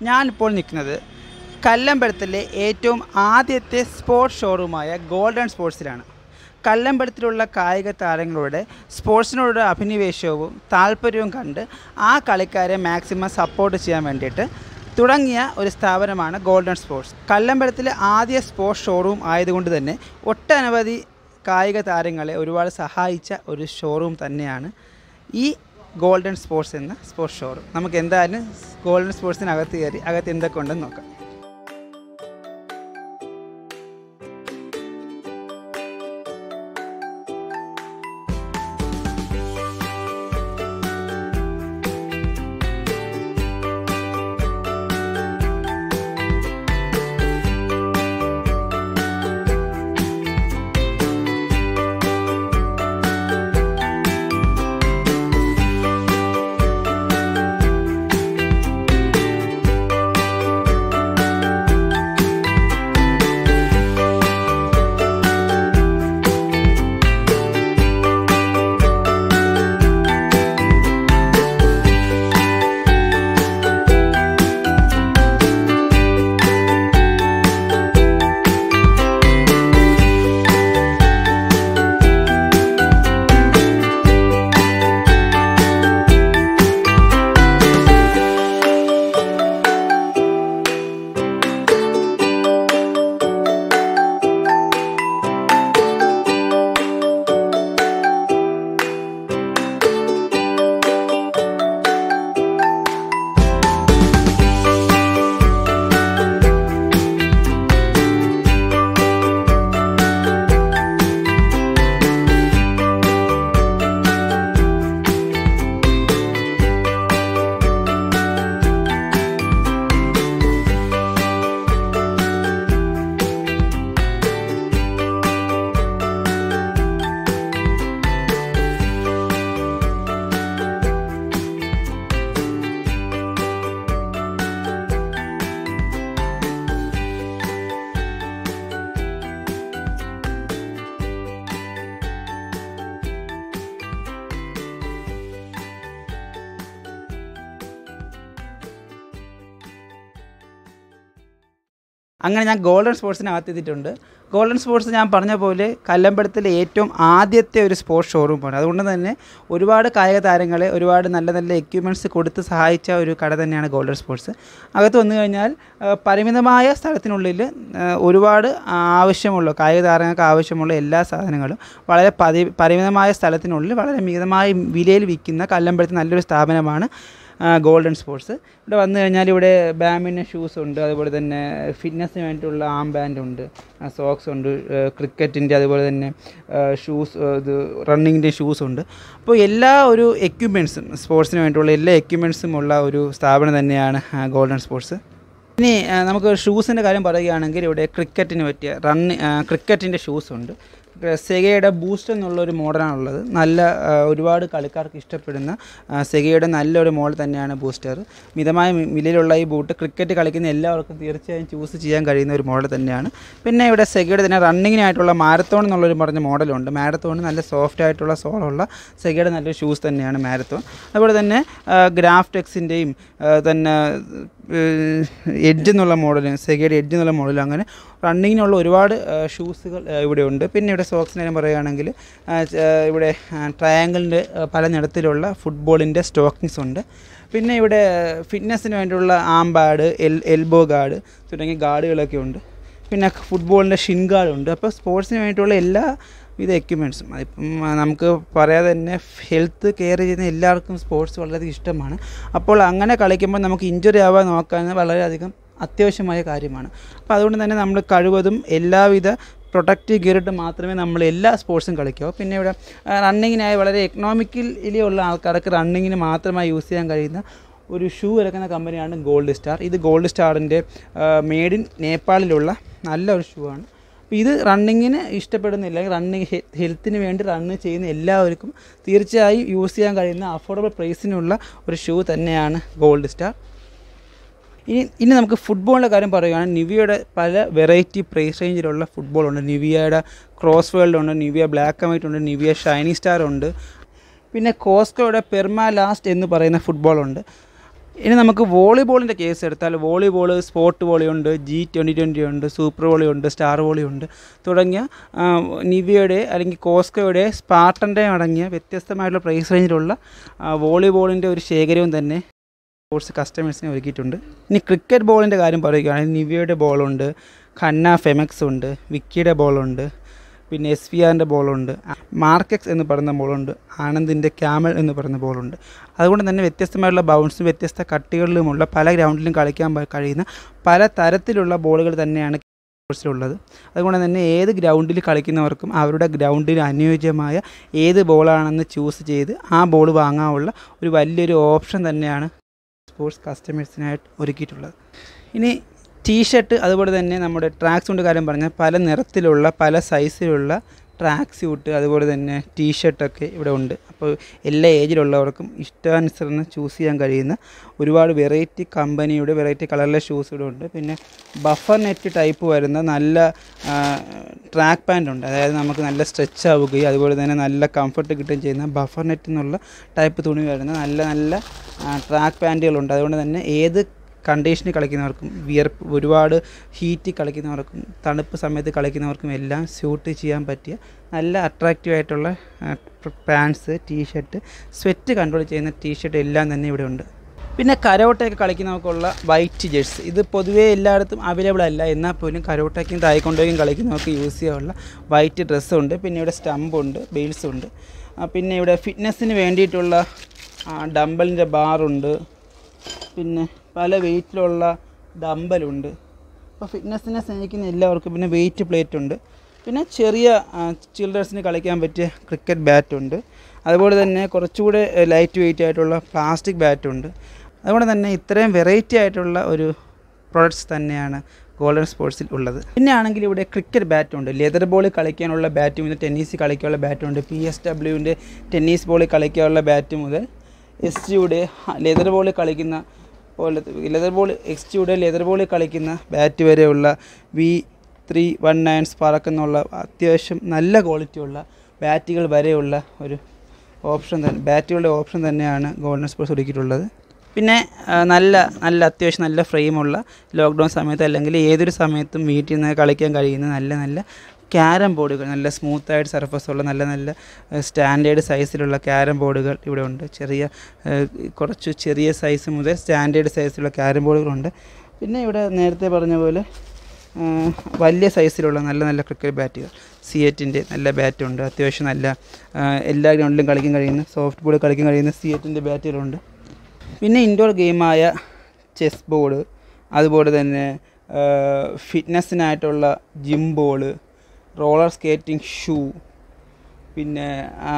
ഞാനിപ്പോൾ നിൽക്കുന്നത് കല്ലമ്പലത്തിലെ ഏറ്റവും ആദ്യത്തെ സ്പോർട്സ് ഷോറൂമായ ഗോൾഡൻ സ്പോർട്സിലാണ് കല്ലമ്പലത്തിലുള്ള കായിക താരങ്ങളുടെ സ്പോർട്സിനോടുള്ള അഭിനിവേശവും താല്പര്യവും കണ്ട് ആ കളിക്കാരെ മാക്സിമം സപ്പോർട്ട് ചെയ്യാൻ വേണ്ടിയിട്ട് തുടങ്ങിയ ഒരു സ്ഥാപനമാണ് ഗോൾഡൻ സ്പോർട്സ് കല്ലമ്പലത്തിലെ ആദ്യ സ്പോർട്സ് ഷോറൂം ആയതുകൊണ്ട് തന്നെ ഒട്ടനവധി കായിക താരങ്ങളെ ഒരുപാട് സഹായിച്ച ഒരു ഷോറൂം തന്നെയാണ് ഈ ഗോൾഡൻ സ്പോർട്സ് എന്ന സ്പോർട്സ് ഷോറൂം നമുക്ക് എന്തായാലും ഗോൾഡൻ സ്പോർട്സിനകത്ത് കയറി അകത്ത് എന്തൊക്കെ ഉണ്ടെന്ന് നോക്കാം അങ്ങനെ ഞാൻ ഗോൾഡൻ സ്പോർട്സിനകത്ത് എത്തിയിട്ടുണ്ട് ഗോൾഡൻ സ്പോർട്സ് ഞാൻ പറഞ്ഞ പോലെ കല്ലമ്പലത്തിലെ ഏറ്റവും ആദ്യത്തെ ഒരു സ്പോർട്സ് ഷോറൂമാണ് അതുകൊണ്ട് തന്നെ ഒരുപാട് കായിക താരങ്ങളെ ഒരുപാട് നല്ല നല്ല എക്യുപ്മെൻറ്റ്സ് കൊടുത്ത് സഹായിച്ച ഒരു കട തന്നെയാണ് ഗോൾഡൻ സ്പോർട്സ് അകത്ത് വന്നു കഴിഞ്ഞാൽ ആ, പരിമിതമായ സ്ഥലത്തിനുള്ളിൽ ആ, ഒരുപാട് ആവശ്യമുള്ള കായിക താരങ്ങൾക്ക് ആവശ്യമുള്ള എല്ലാ സാധനങ്ങളും വളരെ പതി പരിമിതമായ സ്ഥലത്തിനുള്ളിൽ വളരെ മിതമായ വിലയിൽ വിൽക്കുന്ന കല്ലമ്പലത്തിൽ നല്ലൊരു സ്ഥാപനമാണ് ആ, ഗോൾഡൻ സ്പോർട്സ് ഇവിടെ വന്നു കഴിഞ്ഞാൽ ഇവിടെ ബാഡ്മിൻ്റൺ ഷൂസ് ഉണ്ട് അതുപോലെ തന്നെ ഫിറ്റ്നസ്സിന് വേണ്ടിയിട്ടുള്ള ആം ബാൻഡ് ഉണ്ട് സോക്സ് ഉണ്ട് ക്രിക്കറ്റിൻ്റെ അതുപോലെ തന്നെ ഷൂസ് ഇത് റണ്ണിങ്ങിൻ്റെ ഷൂസ് ഉണ്ട് അപ്പോൾ എല്ലാ ഒരു എക്യുപ്മെൻറ്റ്സും സ്പോർട്സിന് വേണ്ടിയുള്ള എല്ലാ എക്യുപ്മെൻറ്റ്സും ഉള്ള ഒരു സ്ഥാപനം തന്നെയാണ് ആ, ഗോൾഡൻ സ്പോർട്സ് ഇനി ആ, നമുക്ക് ഷൂസിൻ്റെ കാര്യം പറയുകയാണെങ്കിൽ ഇവിടെ ക്രിക്കറ്റിന് പറ്റിയ റണ്ണ് ക്രിക്കറ്റിൻ്റെ ഷൂസ് ഉണ്ട് സെഗയുടെ ബൂസ്റ്റ് എന്നുള്ള ഒരു മോഡലാണുള്ളത് നല്ല ആ, ഒരുപാട് കളിക്കാർക്ക് ഇഷ്ടപ്പെടുന്ന ആ, സെഗയുടെ നല്ലൊരു മോഡൽ തന്നെയാണ് ബൂസ്റ്റർ മിതമായ മി- വിലയിലുള്ള ഈ ബൂട്ട് ക്രിക്കറ്റ് കളിക്കുന്ന എല്ലാവർക്കും തീർച്ചയായും ചൂസ് ചെയ്യാൻ കഴിയുന്ന ഒരു മോഡൽ തന്നെയാണ് പിന്നെ ഇവിടെ സെഗയുടെ തന്നെ റണ്ണിങ്ങിനായിട്ടുള്ള മാരത്തോൺ എന്നുള്ളൊരു പറഞ്ഞ മോഡലുണ്ട് മാരത്തോൺ നല്ല സോഫ്റ്റ് ആയിട്ടുള്ള സോളുള്ള സെഗയുടെ നല്ലൊരു ഷൂസ് തന്നെയാണ് മാരത്തോൺ അതുപോലെ തന്നെ ഗ്രാഫ്റ്റെക്സിൻ്റെയും തന്നെ എഡ്ജ് എന്നുള്ള മോഡൽ സെഗയുടെ എഡ്ജ് എന്നുള്ള മോഡൽ അങ്ങനെ റണ്ണിങ്ങിനുള്ള ഒരുപാട് ഷൂസുകൾ ഇവിടെ ഉണ്ട് പിന്നെ ഇവിടെ സോക്സിൻ്റെ കാര്യം പറയുകയാണെങ്കിൽ ആ, ച- ആ, ഇവിടെ ട്രയാങ്കിളിൻ്റെ പല നിറത്തിലുള്ള ഫുട്ബോളിൻ്റെ സ്റ്റോക്കിങ്സ് ഉണ്ട് പിന്നെ ഇവിടെ ഫിറ്റ്നസ്സിന് വേണ്ടിയുള്ള arm pad el elbow guard തുടങ്ങിയ ഗാർഡുകളൊക്കെ ഉണ്ട് പിന്നെ ഫുട്ബോളിൻ്റെ ഷിൻ ഗാർഡ് ഉണ്ട് അപ്പോൾ സ്പോർട്സിന് വേണ്ടിയിട്ടുള്ള എല്ലാ വിധ എക്യുപ്മെൻറ്റ്സും അതിപ്പം ആ, നമുക്ക് പറയാതെ തന്നെ ഹെൽത്ത് കെയർ ചെയ്യുന്ന എല്ലാവർക്കും സ്പോർട്സ് വളരെയധികം ഇഷ്ടമാണ് അപ്പോൾ അങ്ങനെ കളിക്കുമ്പോൾ നമുക്ക് ഇഞ്ചുറി ആവാൻ നോക്കാൻ വളരെയധികം അത്യാവശ്യമായ കാര്യമാണ് അപ്പോൾ അതുകൊണ്ട് തന്നെ നമ്മൾ കഴിവതും എല്ലാവിധ പ്രൊട്ടക്റ്റീവ് ഗിയറിട്ട് മാത്രമേ നമ്മൾ എല്ലാ സ്പോർട്സും കളിക്കാവൂ പിന്നെ ഇവിടെ റണ്ണിങ്ങിനായി വളരെ എക്കണോമിക്കലി ഉള്ള ആൾക്കാർക്ക് റണ്ണിങ്ങിന് മാത്രമായി യൂസ് ചെയ്യാൻ കഴിയുന്ന ഒരു ഷൂ ഇറക്കുന്ന കമ്പനിയാണ് ഗോൾഡ് സ്റ്റാർ ഇത് ഗോൾഡ് സ്റ്റാറിൻ്റെ മെയ്ഡ് ഇൻ നേപ്പാളിലുള്ള നല്ല ഒരു ഷൂ ആണ് അപ്പോൾ ഇത് റണ്ണിങ്ങിന് ഇഷ്ടപ്പെടുന്നില്ല റണ്ണിങ് ഹെൽത്തിന് വേണ്ടി റണ്ണ് ചെയ്യുന്ന എല്ലാവർക്കും തീർച്ചയായും യൂസ് ചെയ്യാൻ കഴിയുന്ന അഫോർഡബിൾ പ്രൈസിനുള്ള ഒരു ഷൂ തന്നെയാണ് ഗോൾഡ് സ്റ്റാർ ഇനി ഇനി നമുക്ക് ഫുട്ബോളിൻ്റെ കാര്യം പറയുകയാണെങ്കിൽ നിവിയയുടെ പല വെറൈറ്റി പ്രൈസ് റേഞ്ചിലുള്ള ഫുട്ബോളുണ്ട് നിവിയയുടെ ക്രോസ് വേൾഡ് ഉണ്ട് നിവിയ ബ്ലാക്ക് ആൻഡ് വൈറ്റ് ഉണ്ട് നിവിയ ഷൈനി സ്റ്റാർ ഉണ്ട് പിന്നെ കോസ്കോയുടെ പെർമ ലാസ്റ്റ് എന്ന് പറയുന്ന ഫുട്ബോളുണ്ട് ഇനി നമുക്ക് വോളിബോളിൻ്റെ കേസ് എടുത്താൽ വോളിബോൾ സ്പോർട്ട് വോളി ഉണ്ട് ജി ട്വൻ്റി ട്വൻ്റി ഉണ്ട് സൂപ്പർ വോളി ഉണ്ട് സ്റ്റാർ വോളി ഉണ്ട് തുടങ്ങിയ ആ, നിവിയുടെ അല്ലെങ്കിൽ കോസ്കോയുടെ സ്പാർട്ടൻ്റെ അടങ്ങിയ വ്യത്യസ്തമായിട്ടുള്ള പ്രൈസ് റേഞ്ചിലുള്ള ആ, വോളിബോളിൻ്റെ ഒരു ശേഖരവും തന്നെ സ്പോർട്സ് കസ്റ്റമേഴ്സിനെ ഒരുക്കിയിട്ടുണ്ട് ഇനി ക്രിക്കറ്റ് ബോളിൻ്റെ കാര്യം പറയുകയാണെങ്കിൽ നിവിയുടെ ബോളുണ്ട് ഖന്ന ഫെമക്സ് ഉണ്ട് വിക്കിയുടെ ബോളുണ്ട് പിന്നെ എസ് വി ആറിൻ്റെ ബോളുണ്ട് മാർക്കെക്സ് എന്ന് പറയുന്ന ബോളുണ്ട് ആനന്ദിൻ്റെ ക്യാമൽ എന്ന് പറയുന്ന ബോളുണ്ട് അതുകൊണ്ട് തന്നെ വ്യത്യസ്തമായിട്ടുള്ള ബൗൺസും വ്യത്യസ്ത കട്ടികളിലുമുള്ള പല ഗ്രൗണ്ടിലും കളിക്കാൻ പ- കഴിയുന്ന പല തരത്തിലുള്ള ബോളുകൾ തന്നെയാണ് സ്പോർട്സിലുള്ളത് അതുകൊണ്ട് തന്നെ ഏത് ഗ്രൗണ്ടിൽ കളിക്കുന്നവർക്കും അവരുടെ ഗ്രൗണ്ടിന് അനുയോജ്യമായ ഏത് ബോളാണെന്ന് ചൂസ് ചെയ്ത് ആ ബോൾ വാങ്ങാനുള്ള ഒരു വലിയൊരു ഓപ്ഷൻ തന്നെയാണ് സ്പോർട്സ് കസ്റ്റമേഴ്സിനായിട്ട് ഒരുക്കിയിട്ടുള്ളത് ഇനി ടീഷർട്ട് അതുപോലെ തന്നെ നമ്മുടെ ട്രാക്ക് സൂട്ട് കാര്യം പറഞ്ഞാൽ പല നിറത്തിലുള്ള പല സൈസിലുള്ള ട്രാക്ക് സ്യൂട്ട് അതുപോലെ തന്നെ ടീഷർട്ടൊക്കെ ഇവിടെ ഉണ്ട് അപ്പോൾ എല്ലാ ഏജിലുള്ളവർക്കും ഇഷ്ടാനുസരണം ചൂസ് ചെയ്യാൻ കഴിയുന്ന ഒരുപാട് വെറൈറ്റി കമ്പനിയുടെ വെറൈറ്റി കളറിലെ ഷൂസ് ഇവിടെ ഉണ്ട് പിന്നെ ബഫർ നെറ്റ് ടൈപ്പ് വരുന്ന നല്ല ട്രാക്ക് പാൻ്റ് ഉണ്ട് അതായത് നമുക്ക് നല്ല സ്ട്രെച്ച് ആവുകയും അതുപോലെ തന്നെ നല്ല കംഫർട്ട് കിട്ടുകയും ചെയ്യുന്ന ബഫർ നെറ്റ് എന്നുള്ള ടൈപ്പ് തുണി വരുന്ന നല്ല നല്ല ട്രാക്ക് പാൻറ്റുകളുണ്ട് അതുകൊണ്ട് തന്നെ ഏത് കണ്ടീഷനിൽ കളിക്കുന്നവർക്കും വിയർപ്പ് ഒരുപാട് ഹീറ്റിൽ കളിക്കുന്നവർക്കും തണുപ്പ് സമയത്ത് കളിക്കുന്നവർക്കും എല്ലാം സ്യൂട്ട് ചെയ്യാൻ പറ്റിയ നല്ല അട്രാക്റ്റീവ് ആയിട്ടുള്ള പാൻസ് ടീഷർട്ട് സ്വെറ്റ് കൺട്രോൾ ചെയ്യുന്ന ടീഷർട്ട് എല്ലാം തന്നെ ഇവിടെ ഉണ്ട് പിന്നെ കരോട്ടയൊക്കെ കളിക്കുന്നവർക്കുള്ള വൈറ്റ് ജേഴ്സി ഇത് പൊതുവേ എല്ലായിടത്തും അവൈലബിൾ അല്ല എന്നാൽ പോലും കരോട്ടയ്ക്കും തായ്ക്കൊണ്ടോയും കളിക്കുന്നവർക്ക് യൂസ് ചെയ്യാനുള്ള വൈറ്റ് ഡ്രസ്സുണ്ട് പിന്നെ ഇവിടെ സ്റ്റമ്പുണ്ട് ബെയിൽസ് ഉണ്ട് ആ, പിന്നെ ഇവിടെ ഫിറ്റ്നസ്സിന് വേണ്ടിയിട്ടുള്ള ഡമ്പലിൻ്റെ ബാറുണ്ട് പിന്നെ പല വെയിറ്റിലുള്ള ഡമ്പലുണ്ട് അപ്പോൾ ഫിറ്റ്നസ്സിനെ സ്നേഹിക്കുന്ന എല്ലാവർക്കും പിന്നെ വെയിറ്റ് പ്ലേറ്റ് ഉണ്ട് പിന്നെ ചെറിയ ചിൽഡ്രൻസിന് കളിക്കാൻ പറ്റിയ ക്രിക്കറ്റ് ബാറ്റ് ഉണ്ട് അതുപോലെ തന്നെ കുറച്ചുകൂടെ ലൈറ്റ് വെയിറ്റ് ആയിട്ടുള്ള പ്ലാസ്റ്റിക് ബാറ്റ് ഉണ്ട് അതുകൊണ്ട് തന്നെ ഇത്രയും വെറൈറ്റി ആയിട്ടുള്ള ഒരു പ്രോഡക്റ്റ്സ് തന്നെയാണ് ഗോൾഡൻ സ്പോർട്സിൽ ഉള്ളത് പിന്നെ ആണെങ്കിൽ ഇവിടെ ക്രിക്കറ്റ് ബാറ്റ് ഉണ്ട് ലെതർ ബോളിൽ കളിക്കാനുള്ള ബാറ്റ് മുതൽ ടെന്നീസ് കളിക്കാനുള്ള ബാറ്റ് ഉണ്ട് പി എസ് ഡബ്ല്യുവിൻ്റെ ടെന്നീസ് ബോളിൽ കളിക്കാനുള്ള ബാറ്റ് മുതൽ എസ് ജിയുടെ ലെതർ ബോളിൽ കളിക്കുന്ന പോലെ ലെതർ ബോൾ എക്സ് ജിയുടെ ലെതർ ബോളിൽ കളിക്കുന്ന ബാറ്റ് വരെയുള്ള V three one nine spark എന്നുള്ള അത്യാവശ്യം നല്ല ക്വാളിറ്റിയുള്ള ബാറ്റുകൾ വരെയുള്ള ഒരു ഓപ്ഷൻ തന്നെ ബാറ്റുകളുടെ ഓപ്ഷൻ തന്നെയാണ് ഗോൾഡൻ സ്പോർട്സ് ഒരുക്കിയിട്ടുള്ളത് പിന്നെ ആ, നല്ല നല്ല അത്യാവശ്യം നല്ല ഫ്രെയിമുള്ള ലോക്ക്ഡൗൺ സമയത്ത് അല്ലെങ്കിൽ ഏതൊരു സമയത്തും വീട്ടിൽ നിന്ന് കളിക്കാൻ കഴിയുന്ന നല്ല നല്ല ക്യാരം ബോർഡുകൾ നല്ല സ്മൂത്തായിട്ട് സർഫസ് ഉള്ള നല്ല നല്ല സ്റ്റാൻഡേർഡ് സൈസിലുള്ള ക്യാരം ബോർഡുകൾ ഇവിടെ ഉണ്ട് ചെറിയ ആ, കുറച്ച് ചെറിയ സൈസ് മുതൽ സ്റ്റാൻഡേർഡ് സൈസിലുള്ള ക്യാരം ബോർഡുകളുണ്ട് പിന്നെ ഇവിടെ നേരത്തെ പറഞ്ഞ പോലെ ആ, വലിയ സൈസിലുള്ള നല്ല നല്ല ക്രിക്കറ്റ് ബാറ്റുകൾ സി എറ്റിൻ്റെ നല്ല ബാറ്റുണ്ട് അത്യാവശ്യം നല്ല ആ, എല്ലാ ഗ്രൗണ്ടിലും കളിക്കാൻ കഴിയുന്ന സോഫ്റ്റ് ബോൾ കളിക്കാൻ കഴിയുന്ന സി എറ്റിൻ്റെ ബാറ്റുകളുണ്ട് പിന്നെ ഇൻഡോർ ഗെയിമായ ചെസ് ബോർഡ് അതുപോലെ തന്നെ ഫിറ്റ്നസ്സിനായിട്ടുള്ള gym ball roller skating shoe പിന്നെ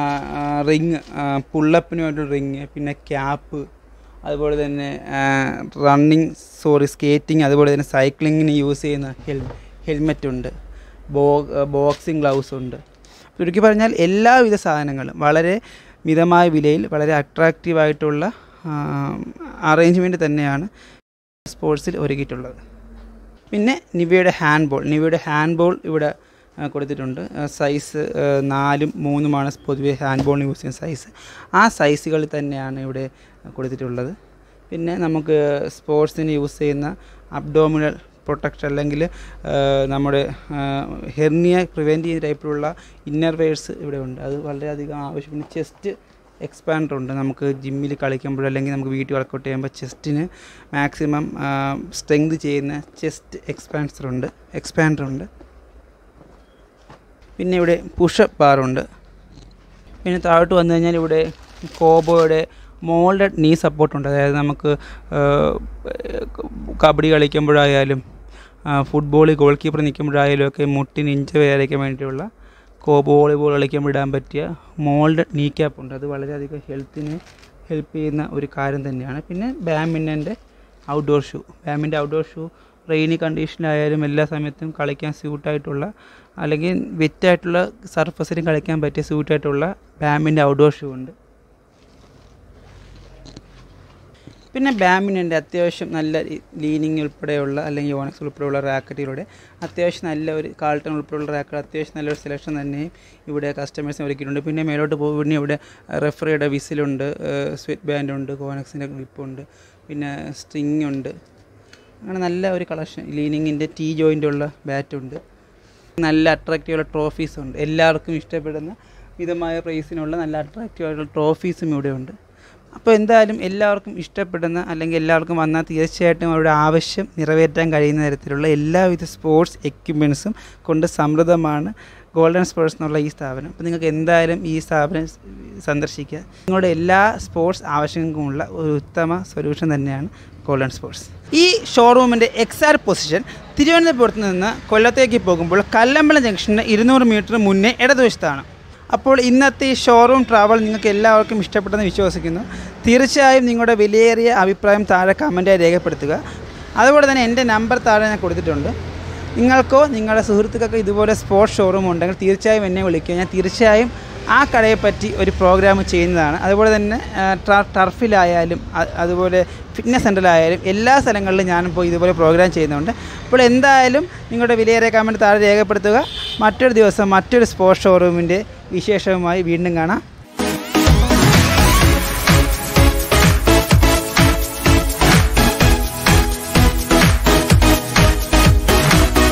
റിങ് പുള്ളപ്പിന് വേണ്ടിയുള്ള റിങ് പിന്നെ ക്യാപ്പ് അതുപോലെ തന്നെ റണ്ണിങ് സോറി സ്കേറ്റിംഗ് അതുപോലെ തന്നെ സൈക്ലിങ്ങിന് യൂസ് ചെയ്യുന്ന ഹെൽ ഹെൽമെറ്റ് ഉണ്ട് ബോ ബോക്സിംഗ് ഗ്ലൗസ് ഉണ്ട് ചുരുക്കി പറഞ്ഞാൽ എല്ലാവിധ സാധനങ്ങളും വളരെ മിതമായ വിലയിൽ വളരെ അട്രാക്റ്റീവായിട്ടുള്ള അറേഞ്ച്മെൻറ്റ് തന്നെയാണ് സ്പോർട്സിൽ ഒരുക്കിയിട്ടുള്ളത് പിന്നെ നിവയുടെ ഹാൻഡ് ബോൾ നിവയുടെ ഹാൻഡ് ബോൾ ഇവിടെ ആ, കൊടുത്തിട്ടുണ്ട് ആ, സൈസ് ആ, നാലും മൂന്നുമാണ് പൊതുവെ ഹാൻഡ് ബോളിന് യൂസ് ചെയ്യുന്ന സൈസ് ആ സൈസുകളിൽ തന്നെയാണ് ഇവിടെ കൊടുത്തിട്ടുള്ളത് പിന്നെ നമുക്ക് സ്പോർട്സിന് യൂസ് ചെയ്യുന്ന അബ്ഡോമിനൽ പ്രൊട്ടക്ഷൻ അല്ലെങ്കിൽ ആ, നമ്മുടെ ഹെർണിയ പ്രിവെൻറ്റ് ചെയ്യുന്ന ടൈപ്പിലുള്ള ഇന്നർ വെയർസ് ഇവിടെ ഉണ്ട് അത് വളരെയധികം ആവശ്യം പിന്നെ ചെസ്റ്റ് എക്സ്പാൻഡർ ഉണ്ട് നമുക്ക് ജിമ്മിൽ കളിക്കുമ്പോൾ അല്ലെങ്കിൽ നമുക്ക് വീട്ടിൽ വർക്കൗട്ട് ചെയ്യുമ്പോൾ ചെസ്റ്റിന് മാക്സിമം സ്ട്രെങ്ത് ചെയ്യുന്ന ചെസ്റ്റ് എക്സ്പാൻസർ ഉണ്ട് എക്സ്പാൻഡർ ഉണ്ട് പിന്നെ ഇവിടെ പുഷപ്പ് ബാറുണ്ട് പിന്നെ താഴോട്ട് വന്നു കഴിഞ്ഞാൽ ഇവിടെ കോബോയുടെ മോൾഡഡ് നീ സപ്പോർട്ടുണ്ട് അതായത് നമുക്ക് ആ, കബഡി കളിക്കുമ്പോഴായാലും ഫുട്ബോൾ ഗോൾ കീപ്പർ നിൽക്കുമ്പോഴായാലും ഒക്കെ മുട്ടിന് ഇഞ്ച വേദനയ്ക്കാൻ വേണ്ടിയിട്ടുള്ള കോബ് വോളിബോൾ കളിക്കുമ്പോൾ ഇടാൻ പറ്റിയ മോൾഡഡ് നീ ക്യാപ്പ് ഉണ്ട് അത് വളരെയധികം ഹെൽത്തിന് ഹെൽപ്പ് ചെയ്യുന്ന ഒരു കാര്യം തന്നെയാണ് പിന്നെ ബാഡ്മിൻ്റൻ്റെ outdoor shoe badminton outdoor shoe rainy കണ്ടീഷനിലായാലും എല്ലാ സമയത്തും കളിക്കാൻ സ്യൂട്ടായിട്ടുള്ള അല്ലെങ്കിൽ വെറ്റായിട്ടുള്ള സർഫസിലും കളിക്കാൻ പറ്റിയ സ്യൂട്ടായിട്ടുള്ള ബാഡ്മിൻ്റൻ ഔട്ട്ഡോർ ഷൂ ഉണ്ട് പിന്നെ ബാമിനുണ്ട് അത്യാവശ്യം നല്ല ലീനിങ് ഉൾപ്പെടെയുള്ള അല്ലെങ്കിൽ യോണക്സ് ഉൾപ്പെടെയുള്ള റാക്കറ്റുകളുടെ അത്യാവശ്യം നല്ല ഒരു കാൾട്ടൺ ഉൾപ്പെടെയുള്ള റാക്കറ്റ് അത്യാവശ്യം നല്ലൊരു സെലക്ഷൻ തന്നെയും ഇവിടെ കസ്റ്റമേഴ്സിന് ഒരുക്കിയിട്ടുണ്ട് പിന്നെ മേലോട്ട് പോകും പിന്നെ ഇവിടെ റെഫറിയുടെ വിസിലുണ്ട് സ്വെറ്റ് ബാൻഡ് ഉണ്ട് കോനക്സിൻ്റെ ഗ്രിപ്പുണ്ട് പിന്നെ സ്ട്രിങ് ഉണ്ട് അങ്ങനെ നല്ല ഒരു കളക്ഷൻ ലീനിങ്ങിൻ്റെ ടീ ജോയിൻ്റ് ഉള്ള ബാറ്റുണ്ട് നല്ല അട്രാക്റ്റീവുള്ള ട്രോഫീസും ഉണ്ട് എല്ലാവർക്കും ഇഷ്ടപ്പെടുന്ന മിതമായ പ്രൈസിനുള്ള നല്ല അട്രാക്റ്റീവായിട്ടുള്ള ട്രോഫീസും ഇവിടെ ഉണ്ട് അപ്പോൾ എന്തായാലും എല്ലാവർക്കും ഇഷ്ടപ്പെടുന്ന അല്ലെങ്കിൽ എല്ലാവർക്കും വന്നാൽ തീർച്ചയായിട്ടും അവരുടെ ആവശ്യം നിറവേറ്റാൻ കഴിയുന്ന തരത്തിലുള്ള എല്ലാവിധ സ്പോർട്സ് എക്യുപ്മെൻസും കൊണ്ട് സമൃദ്ധമാണ് ഗോൾഡൻ സ്പോർട്സ് എന്നുള്ള ഈ സ്ഥാപനം അപ്പോൾ നിങ്ങൾക്ക് എന്തായാലും ഈ സ്ഥാപനം സന്ദർശിക്കുക നിങ്ങളുടെ എല്ലാ സ്പോർട്സ് ആവശ്യങ്ങൾക്കുമുള്ള ഒരു ഉത്തമ സൊല്യൂഷൻ തന്നെയാണ് ഗോൾഡൻ സ്പോർട്സ് ഈ ഷോറൂമിൻ്റെ എക്സാക്ട് പൊസിഷൻ തിരുവനന്തപുരത്ത് നിന്ന് കൊല്ലത്തേക്ക് പോകുമ്പോൾ കല്ലമ്പലം ജംഗ്ഷന് ഇരുന്നൂറ് മീറ്റർ മുന്നേ ഇടതുവശത്താണ് അപ്പോൾ ഇന്നത്തെ ഈ ഷോറൂം ട്രാവൽ നിങ്ങൾക്ക് എല്ലാവർക്കും ഇഷ്ടപ്പെട്ടെന്ന് വിശ്വസിക്കുന്നു തീർച്ചയായും നിങ്ങളുടെ വിലയേറിയ അഭിപ്രായം താഴെ കമൻറ്റായി രേഖപ്പെടുത്തുക അതുപോലെ തന്നെ എൻ്റെ നമ്പർ താഴെ ഞാൻ കൊടുത്തിട്ടുണ്ട് നിങ്ങൾക്കോ നിങ്ങളുടെ സുഹൃത്തുക്കൾക്കോ ഇതുപോലെ സ്പോർട്സ് ഷോറൂം ഉണ്ടെങ്കിൽ തീർച്ചയായും എന്നെ വിളിക്കുക ഞാൻ തീർച്ചയായും ആ കടയെപ്പറ്റി ഒരു പ്രോഗ്രാം ചെയ്യുന്നതാണ് അതുപോലെ തന്നെ ആ, ടർ- ടർഫിലായാലും അ- അതുപോലെ ഫിറ്റ്നസ് സെൻ്ററിലായാലും എല്ലാ സ്ഥലങ്ങളിലും ഞാനിപ്പോൾ ഇതുപോലെ പ്രോഗ്രാം ചെയ്യുന്നുണ്ട് അപ്പോൾ എന്തായാലും നിങ്ങളുടെ വിലയേറിയ കമൻറ്റ് താഴെ രേഖപ്പെടുത്തുക മറ്റൊരു ദിവസം മറ്റൊരു സ്പോർട്സ് ഷോറൂമിൻ്റെ വിശേഷവുമായി വീണ്ടും കാണാം